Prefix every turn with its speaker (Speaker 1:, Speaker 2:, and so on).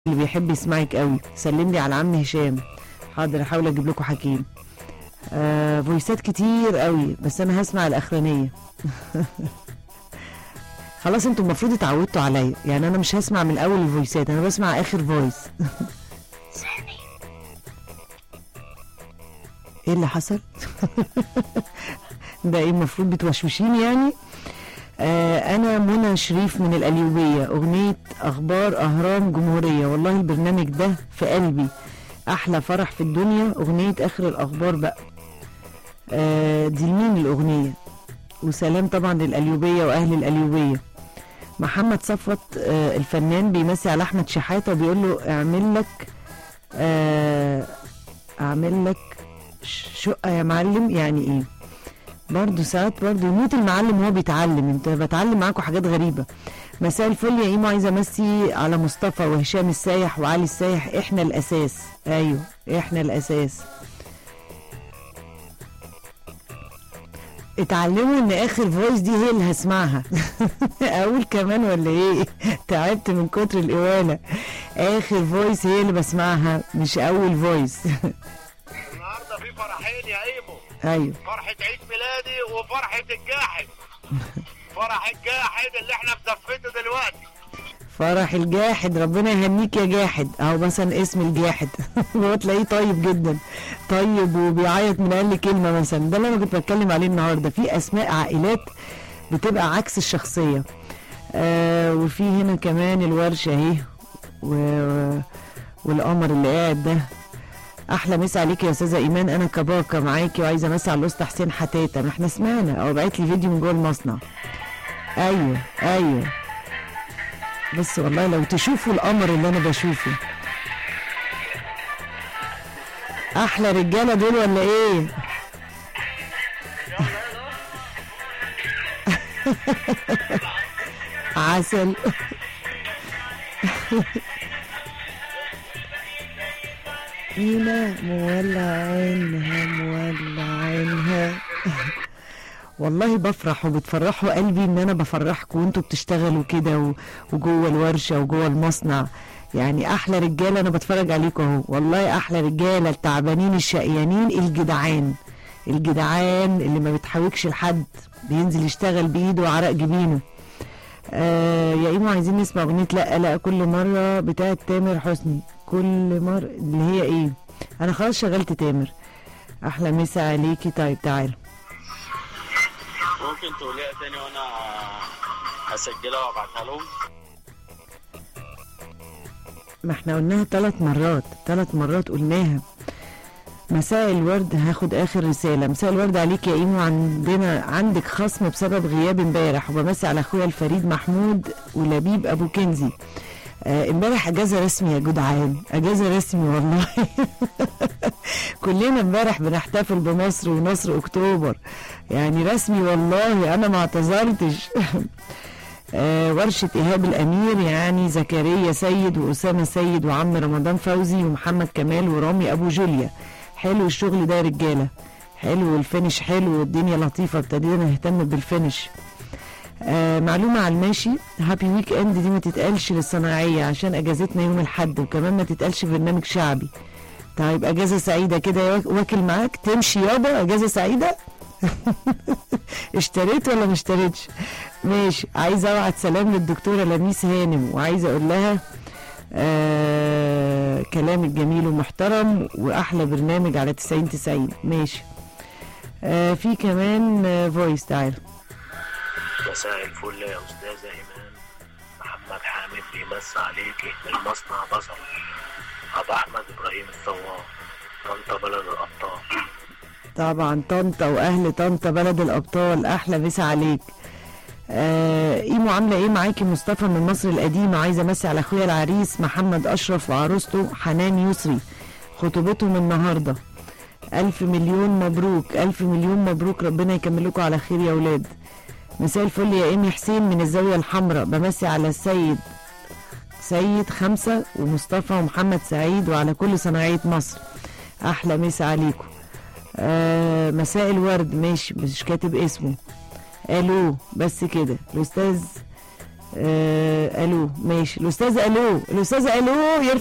Speaker 1: اللي بيحب يسمعك قوي سلم لي على عم هشام حاضر احاول اجيب لكم حكيم آه فويسات كتير قوي بس انا هسمع الاخرانيه خلاص انتوا المفروض اتعودتوا عليا يعني انا مش هسمع من اول الفويسات انا بسمع اخر فويس ايه اللي حصل ده ايه المفروض بتوشوشيني يعني آه انا منى شريف من القليوبيه اغنيه اخبار اهرام جمهوريه والله البرنامج ده في قلبي احلى فرح في الدنيا اغنيه اخر الاخبار بقى آه دي لمين الاغنيه وسلام طبعا للقليوبيه واهل القليوبيه محمد صفوت آه الفنان بيمسي على احمد شحاته وبيقول له اعمل لك آه اعمل لك شقه يا معلم يعني ايه برضه ساعات برضه يموت المعلم وهو بيتعلم انت بتعلم معاكم حاجات غريبه مساء الفل يا ايمو عايزه امسي على مصطفى وهشام السايح وعلي السايح احنا الاساس ايوه احنا الاساس اتعلموا ان اخر فويس دي هي اللي هسمعها اقول كمان ولا ايه تعبت من كتر القواله اخر فويس هي اللي بسمعها مش اول فويس
Speaker 2: النهارده في فرحين يا ايمو
Speaker 1: ايوه
Speaker 2: فرحة عيد ميلادي وفرحة الجاحد فرح الجاحد اللي احنا في زفته دلوقتي
Speaker 1: فرح الجاحد ربنا يهنيك يا جاحد اهو مثلا اسم الجاحد هو تلاقيه طيب جدا طيب وبيعيط من اقل كلمه مثلا ده اللي انا كنت بتكلم عليه النهارده في اسماء عائلات بتبقى عكس الشخصيه آه وفي هنا كمان الورشه اهي و- والقمر اللي قاعد ده احلى مسا عليك يا استاذه ايمان انا كباكه معاكي وعايزه امسي على الاسطى حسين حتاته ما احنا سمعنا او بعت لي فيديو من جوه المصنع ايوه ايوه بس والله لو تشوفوا القمر اللي انا بشوفه احلى رجاله دول ولا ايه عسل هنا مولعينها مولعينها والله بفرح وبتفرحوا قلبي ان انا بفرحكم وانتوا بتشتغلوا كده و- وجوه الورشه وجوه المصنع يعني احلى رجاله انا بتفرج عليكم اهو والله احلى رجاله التعبانين الشقيانين الجدعان الجدعان اللي ما بتحاوكش لحد بينزل يشتغل بايده وعرق جبينه آه يا ايمو عايزين نسمع اغنيه لا لا كل مره بتاعه تامر حسني كل مره اللي هي ايه انا خلاص شغلت تامر احلى مسا عليكي طيب تعالوا
Speaker 3: ممكن تقوليها تاني وانا هسجلها وابعتها لهم
Speaker 1: ما احنا قلناها ثلاث مرات ثلاث مرات قلناها مساء الورد هاخد اخر رساله مساء الورد عليك يا ايمو عندنا عندك خصم بسبب غياب امبارح وبمسي على اخويا الفريد محمود ولبيب ابو كنزي آه، امبارح اجازه رسمي يا جدعان اجازه رسمي والله كلنا امبارح بنحتفل بمصر ونصر اكتوبر يعني رسمي والله انا ما اعتذرتش آه، ورشة إيهاب الأمير يعني زكريا سيد وأسامة سيد وعم رمضان فوزي ومحمد كمال ورامي أبو جوليا حلو الشغل ده يا رجالة حلو والفينش حلو والدنيا لطيفة ابتدينا نهتم بالفينش آه معلومة على الماشي هابي ويك اند دي ما تتقالش للصناعية عشان اجازتنا يوم الحد وكمان ما تتقالش في برنامج شعبي طيب اجازة سعيدة كده يا واك- واكل معاك تمشي يابا اجازة سعيدة اشتريت ولا ما اشتريتش ماشي عايزه ابعت سلام للدكتوره لميس هانم وعايزه اقول لها آه كلامك جميل ومحترم واحلى برنامج على 90 90 ماشي آه في كمان آه فويس تعالى
Speaker 3: مساء الفل يا استاذه ايمان محمد حامد بيمس عليكي من مصنع بصل ابو احمد ابراهيم الثوار طنطا بلد الابطال
Speaker 1: طبعا طنطا واهل طنطا بلد الابطال احلى مسا عليك آه ايمو عامله ايه معاكي مصطفى من مصر القديمه عايزه امسي على اخويا العريس محمد اشرف وعروسته حنان يسري خطوبتهم النهارده الف مليون مبروك الف مليون مبروك ربنا يكمل لكم على خير يا اولاد مساء الفل يا ايمي حسين من الزاويه الحمراء بمسي على السيد سيد خمسة ومصطفى ومحمد سعيد وعلى كل صناعية مصر أحلى مسا عليكم آه مساء الورد ماشي مش كاتب اسمه الو بس كده الاستاذ آه الو ماشي الاستاذ الو الاستاذ الو